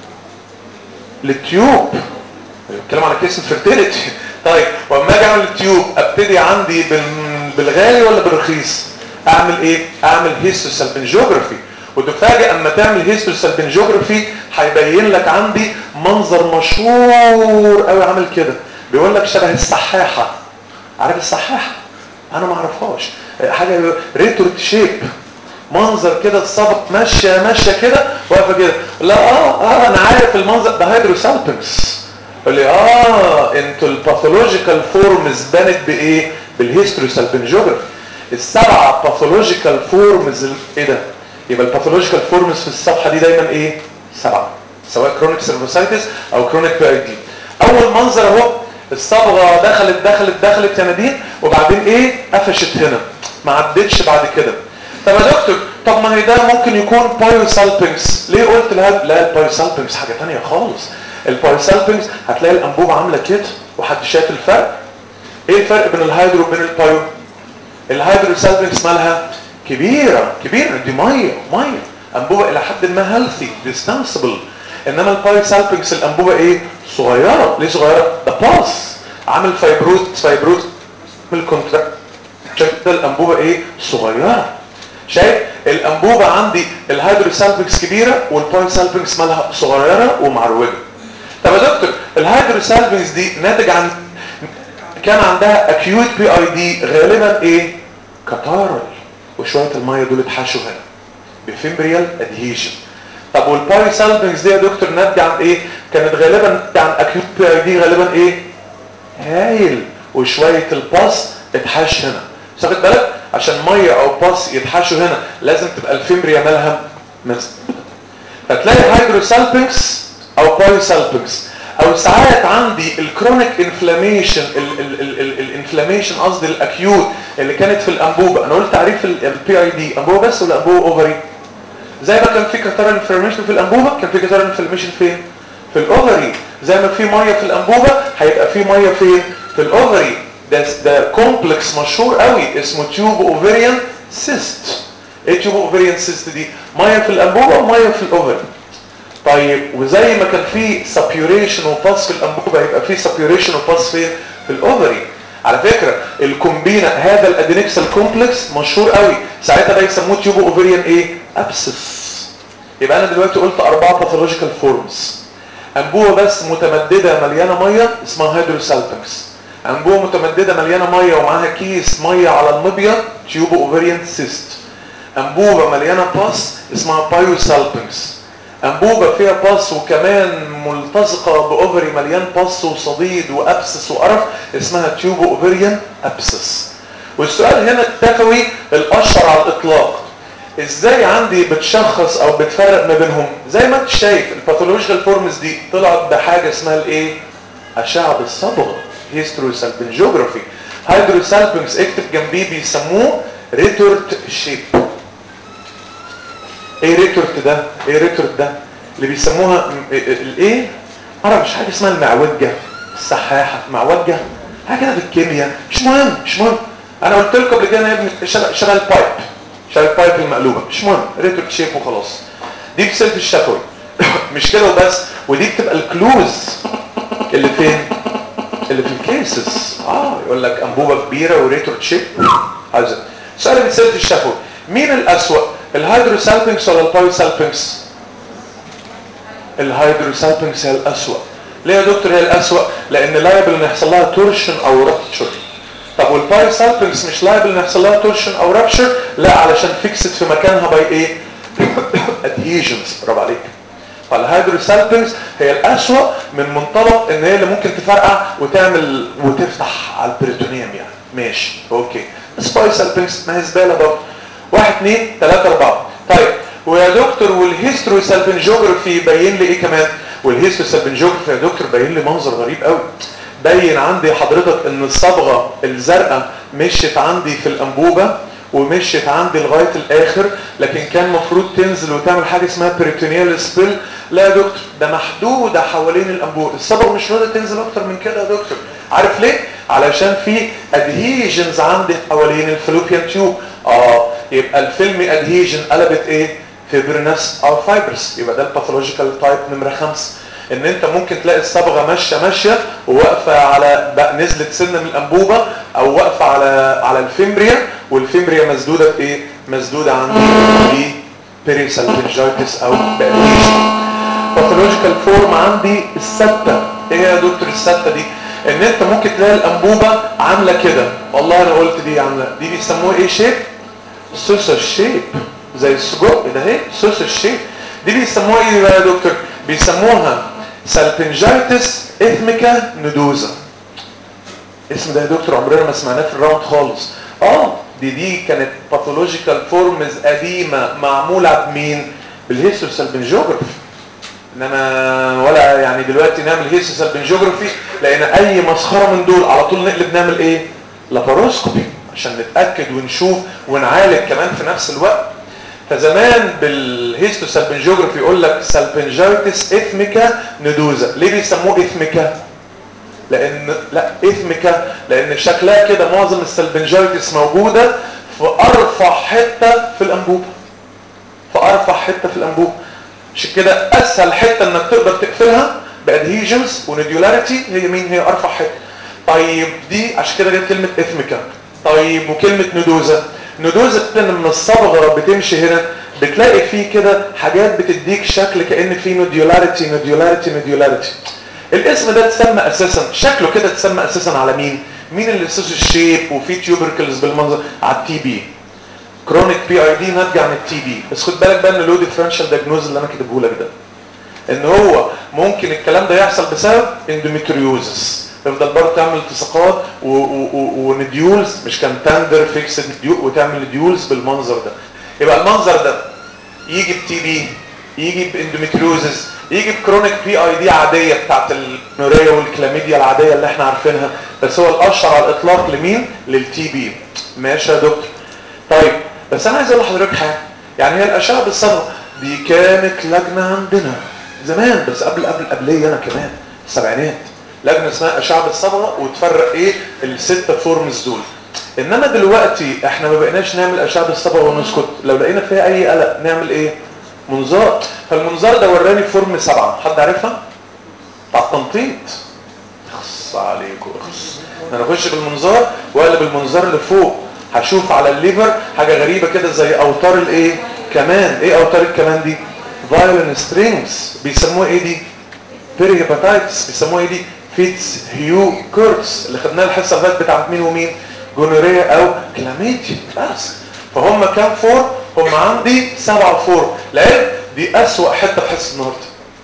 للتيوب بتكلم على كيس انفيرتيليتي طيب واما اجي اعمل التيوب ابتدي عندي بالغالي ولا بالرخيص اعمل ايه اعمل هيستوسالبنجيوجرافي وتفاجئ اما تعمل هيستوسالبنجيوجرافي هيبين لك عندي منظر مشهور قوي عامل كده بيقول لك شبه السحاحه عارف السحاحه انا ما اعرفهاش حاجه ريتورت شيب منظر كده الصبط ماشيه ماشيه كده واقفه كده لا اه اه انا عارف المنظر ده هيدروسالبنكس يقول لي اه انتوا الباثولوجيكال فورمز بانت بايه بالهيستروسالبنجيوجرافي السبعه باثولوجيكال فورمز ايه ده يبقى الباثولوجيكال فورمز في الصفحه دي دايما ايه سبعه سواء كرونيك سيرفوسايتس او كرونيك بي اي دي اول منظر اهو الصبغه دخلت دخلت دخلت ينادين وبعدين ايه قفشت هنا ما عدتش بعد كده طب يا دكتور طب ما هي ده ممكن يكون بايوسالبنكس ليه قلت لها لا البايوسالبنكس حاجه ثانيه خالص البايوسالبنكس هتلاقي الانبوبه عامله كده وحد شايف الفرق ايه الفرق بين الهيدرو وبين البايو الهيدروسالبنكس مالها كبيره كبيره دي ميه ميه انبوبه الى حد ما هيلثي ديستنسبل انما البايوسالبنكس الانبوبه ايه صغيره ليه صغيره ده باس عامل فايبروت فايبروت من الكونتراكت شايف الانبوبه ايه صغيره شايف الانبوبه عندي الهيدروسالبنكس كبيره والبايوسالبنكس مالها صغيره ومعروجه طب يا دكتور الهيدروسالبنكس دي ناتج عن كان عندها اكيوت بي اي دي غالبا ايه كتارل وشويه الميه دول اتحشوا هنا بفيمبريال ادهيشن طب والبايوسالبنكس دي يا دكتور ناتجه عن ايه كانت غالبا ناتجه عن اكيوت بي اي دي غالبا ايه هايل وشويه الباس اتحش هنا واخد بالك عشان ميه او باس يتحشوا هنا لازم تبقى الفيمبريا مالها مسدوده فتلاقي هيدروسالبنكس او بايوسالبنكس او ساعات عندي الكرونيك انفلاميشن الانفلاميشن قصدي الاكيوت اللي كانت في الانبوبه انا قلت تعريف البي اي دي انبوبه بس ولا انبوبه اوفري زي ما كان في كتار انفلاميشن في الانبوبه كان في كتار انفلاميشن فين في الاوفري زي ما في ميه في الانبوبه هيبقى في ميه فين في الاوفري ده ده كومبلكس مشهور قوي اسمه تيوب اوفريان سيست ايه تيوب اوفريان سيست دي ميه في الانبوبه وميه في الاوفري طيب وزي ما كان في سابيوريشن وباس في الانبوبه هيبقى في سابيوريشن وباس فين في الاوفري على فكره الكومبينا هذا الادينكسال كومبلكس مشهور قوي ساعتها ده يسموه تيوب اوفريان ايه ابسس يبقى انا دلوقتي قلت اربعه باثولوجيكال فورمز انبوبه بس متمدده مليانه ميه اسمها هيدروسالبنكس انبوبه متمدده مليانه ميه ومعاها كيس ميه على المبيض تيوب اوفريان سيست انبوبه مليانه باس اسمها بايوسالبنكس انبوبه فيها باس وكمان ملتصقه باوفري مليان باس وصديد وابسس وقرف اسمها تيوب اوفريان ابسس والسؤال هنا التفوي الاشهر على الاطلاق ازاي عندي بتشخص او بتفرق ما بينهم زي ما انت شايف الباثولوجيكال فورمز دي طلعت بحاجه اسمها الايه اشعه بالصبغه هيستروسالبنجوجرافي هيدروسالبنجز اكتب جنبيه بيسموه ريتورت شيب ايه ريتورت ده ايه ريتورت ده اللي بيسموها الايه معرفش حاجه اسمها المعوجه السحاحه معوجه حاجه كده في الكيمياء مش مهم مش مهم انا قلت لكم قبل كده انا ابني شبه شبه البايب شبه البايب المقلوبه مش مهم ريتورت شيب وخلاص دي بسلف الشفوي مش كده وبس ودي بتبقى الكلوز اللي فين اللي في الكيسز اه يقول لك انبوبه كبيره وريتورت شيب هذا سؤال بتسلف الشفوي مين الاسوأ الهيدروسالبنكس ولا البايوسالبنكس الهيدروسالبنكس هي الاسوأ ليه يا دكتور هي الاسوأ لان لايبل ان يحصل لها تورشن او رابتشر طب والبايوسالبنكس مش لايبل ان يحصل لها تورشن او رابتشر لا علشان فيكسد في مكانها باي ايه ادهيجنز برافو عليك فالهيدروسالبنكس هي الاسوأ من منطلق ان هي اللي ممكن تفرقع وتعمل وتفتح على البريتونيوم يعني ماشي اوكي بس بايوسالبنكس ما هي زباله برضه واحد اثنين ثلاثة أربعة طيب ويا دكتور والهيستوري سالبنجوجرافي يبين لي ايه كمان والهيستوري سالبنجوجرافي يا دكتور باين لي منظر غريب قوي بين عندي حضرتك ان الصبغه الزرقاء مشيت عندي في الانبوبه ومشيت عندي لغايه الاخر لكن كان المفروض تنزل وتعمل حاجه اسمها بريتونيال سبيل لا يا دكتور ده محدوده حوالين الانبوبه الصبغه مش راضيه تنزل اكتر من كده يا دكتور عارف ليه علشان في ادهيجنز عندي حوالين الفلوبيان تيوب اه يبقى الفيلم ادهيجن قلبت ايه فيبرنس او فايبرس يبقى ده الباثولوجيكال تايب نمره خمسة ان انت ممكن تلاقي الصبغه ماشيه ماشيه وواقفه على بقى نزلت سنه من الانبوبه او واقفه على على الفيمبريا والفيمبريا مسدوده بايه مسدوده عندي ببيريسالفنجايتس او بادهيجن باثولوجيكال فورم عندي السته ايه يا دكتور السته دي ان انت ممكن تلاقي الانبوبه عامله كده والله انا قلت دي عامله دي بيسموها ايه شيب سوسر شيب زي السجق ده اهي سوسر شيب دي بيسموها ايه بقى يا دكتور بيسموها سالبنجايتس اثميكا نودوزا اسم ده يا دكتور عمرنا ما سمعناه في الراوند خالص اه دي دي كانت باثولوجيكال فورمز قديمه معموله بمين بالهيستو سالبنجوجرافي انما ولا يعني دلوقتي نعمل هيستو سالبنجوجرافي لان اي مسخره من دول على طول نقلب نعمل ايه لاباروسكوبي عشان نتاكد ونشوف ونعالج كمان في نفس الوقت فزمان بالهيستو سالبنجوجرافي يقول لك سالبنجايتس اثميكا ندوزا ليه بيسموه اثميكا لان لا اثميكا لان شكلها كده معظم السالبنجايتس موجوده في ارفع حته في الانبوبه في ارفع حته في الانبوبه عشان كده اسهل حته انك تقدر تقفلها بادهيجنز ونديولاريتي هي مين هي ارفع حته طيب دي عشان كده جت كلمه اثميكا طيب وكلمه ندوزا ندوزا لما الصبغه بتمشي هنا بتلاقي فيه كده حاجات بتديك شكل كان فيه نوديولاريتي نوديولاريتي نوديولاريتي الاسم ده اتسمى اساسا شكله كده اتسمى اساسا على مين مين اللي اساسه الشيب وفي تيوبركلز بالمنظر على التي بي كرونيك بي اي دي ناتجه عن التي بي بس خد بالك بقى ان لو ديفرنشال دايجنوز اللي انا كاتبه لك ده ان هو ممكن الكلام ده يحصل بسبب اندوميتريوزس تفضل برضه تعمل التصاقات ونديولز مش كان تندر فيكسد وتعمل نديولز بالمنظر ده يبقى المنظر ده يجي بتي بي يجي باندوميتريوزس يجي بكرونيك بي اي دي عاديه بتاعت النوريه والكلاميديا العاديه اللي احنا عارفينها بس هو الاشهر على الاطلاق لمين للتي بي ماشي يا دكتور طيب بس انا عايز اقول لحضرتك حاجه يعني هي الاشعه بالصبغه دي كانت لجنه عندنا زمان بس قبل قبل قبليه انا كمان السبعينات لجنه اسمها اشعه بالصبغه وتفرق ايه الستة فورمز دول انما دلوقتي احنا ما بقيناش نعمل اشعه بالصبغه ونسكت لو لقينا فيها اي قلق نعمل ايه منظار فالمنظار ده وراني فورم سبعة حد عارفها بتاع التنطيط اخص عليكم اخص انا اخش بالمنظار واقلب المنظار اللي فوق هشوف على الليفر حاجه غريبه كده زي اوتار الايه كمان ايه اوتار الكمان دي فايولين سترينجز بيسموها ايه دي بيري هيباتايتس بيسموها ايه دي فيتس هيو كورتس اللي خدناها الحصه اللي فاتت بتاعت مين ومين جونوريا او كلاميديا بس فهم كام فور هم عندي سبعة فور لان دي اسوأ حته في حصه النهارده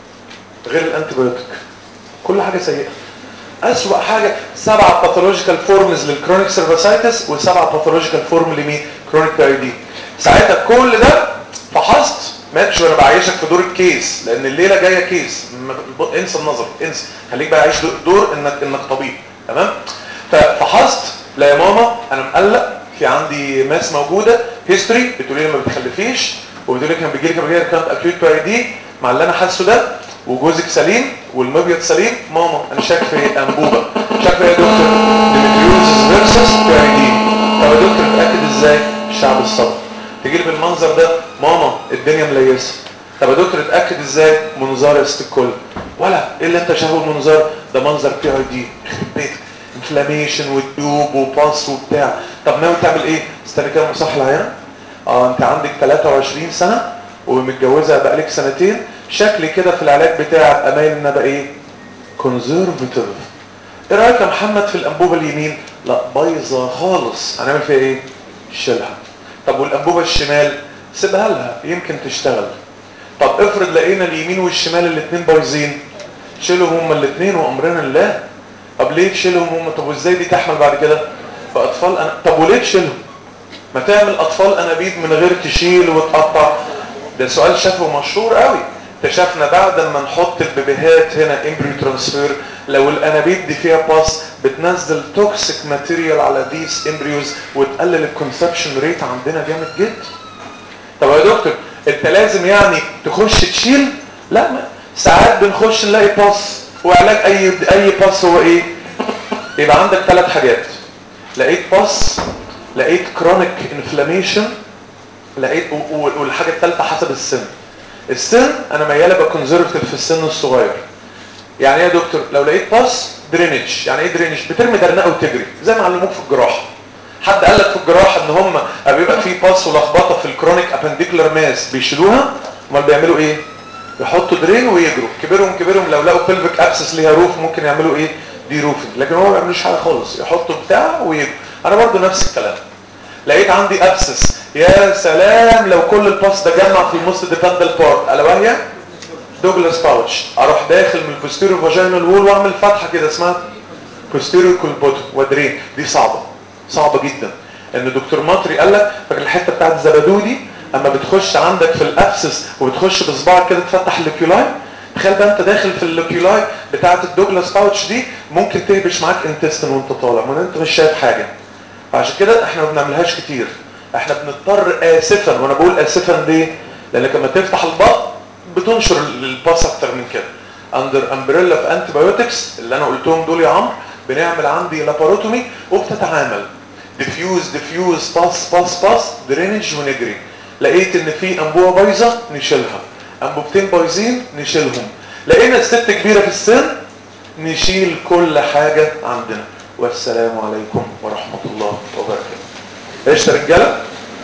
غير الانتيبيوتيك كل حاجه سيئه اسوأ حاجه سبعة باثولوجيكال فورمز للكرونيك سيرفاسايتس وسبعة باثولوجيكال فورم لمين كرونيك بي دي ساعتها كل ده فحصت ماتش وانا بعيشك في دور الكيس لان الليله جايه كيس انسى النظر انسى خليك بقى عايش دور انك انك طبيب تمام ففحصت لا يا ماما انا مقلق في عندي ماس موجوده هيستوري بتقولي لي ما بتخلفيش وبتقولي كان بيجي لي كان بيجي لي كانت اكيوت باي دي مع اللي انا حاسه ده وجوزك سليم والمبيض سليم ماما انا شاك في انبوبه شاك في يا دكتور ديمتريوزس فيرسس باي دي طب يا دكتور اتاكد ازاي الشعب الصبر تجي لي بالمنظر ده ماما الدنيا مليسه طب يا دكتور اتاكد ازاي منظار يا ست الكل ولا ايه اللي انت شايفه المنظار ده منظر بي اي دي يخرب بيتك انفلاميشن وتيوب وباس وبتاع طب ناوي تعمل ايه استنى كده صح العيان اه انت عندك 23 سنه ومتجوزه بقالك سنتين شكلي كده في العلاج بتاعك امايل ان ابقى ايه كونزرفتيف ايه رايك يا محمد في الانبوبه اليمين لا بايظه خالص هنعمل فيها ايه شيلها طب والانبوبه الشمال سيبها لها يمكن تشتغل طب افرض لقينا اليمين والشمال الاثنين بايظين شيلهم هما الاثنين وامرنا لله طب ليه تشيلهم هما طب وازاي دي تحمل بعد كده فاطفال أنا... طب وليه تشيلهم ما تعمل اطفال انابيب من غير تشيل وتقطع ده سؤال شافه مشهور قوي اكتشفنا بعد ما نحط البيبيهات هنا امبريو ترانسفير لو الانابيب دي فيها باس بتنزل توكسيك ماتيريال على ذيس امبريوز وتقلل الكونسبشن ريت عندنا جامد جدا طب يا دكتور انت لازم يعني تخش تشيل لا ما. ساعات بنخش نلاقي باس وعلاج اي اي باس هو ايه يبقى عندك ثلاث حاجات لقيت باس لقيت كرونيك انفلاميشن لقيت والحاجه الثالثه حسب السن السن انا ميال ابقى كونزرفتيف في السن الصغير يعني ايه يا دكتور لو لقيت باس درينج يعني ايه درينج بترمي درنقه وتجري زي ما علموك في الجراحه حد قال لك في الجراحه ان هم بيبقى في باس ولخبطه في الكرونيك ابنديكولار ماس بيشيلوها امال بيعملوا ايه يحطوا درين ويجروا كبرهم كبرهم لو لقوا بلفيك ابسس ليها روف ممكن يعملوا ايه دي روفنج لكن هو ما بيعملوش حاجه خالص يحطوا بتاع ويجروا انا برضو نفس الكلام لقيت عندي ابسس يا سلام لو كل الباس ده جمع في الموست ديبندل بارت الا وهي دوجلاس باوتش اروح داخل من البوستيريو فاجينال وول واعمل فتحه كده اسمها بوستيريو كولبوتو ودرين دي صعبه صعبه جدا ان دكتور ماتري قال لك فاكر الحته بتاعت الزبادو اما بتخش عندك في الابسس وبتخش بصباعك كده تفتح اللوكيولاي تخيل بقى انت داخل في اللوكيولاي بتاعت الدوجلاس باوتش دي ممكن تهبش معاك انتستين وانت طالع ما انت مش شايف حاجه فعشان كده احنا ما بنعملهاش كتير احنا بنضطر اسفا وانا بقول اسفا ليه لانك لما تفتح البطن بتنشر الباس اكتر من كده اندر امبريلا في انتي بايوتكس اللي انا قلتهم دول يا عمرو بنعمل عندي لاباروتومي وبتتعامل ديفيوز ديفيوز باس باس باس درينج ونجري لقيت ان في انبوبه بايظه نشيلها انبوبتين بايظين نشيلهم لقينا الست كبيره في السن نشيل كل حاجه عندنا والسلام عليكم ورحمه الله وبركاته ايش يا رجاله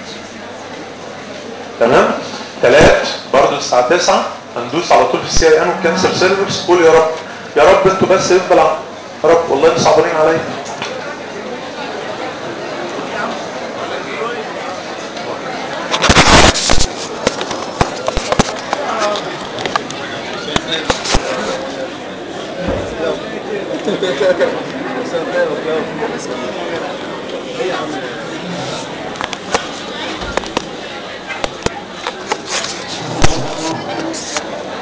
تمام ثلاث برضه الساعه 9 هندوس على طول في السي اي ان والكانسر سيرفكس قول يا رب يا رب انتوا بس يفضل يا رب والله انتوا صعبانين عليا Go, go, go.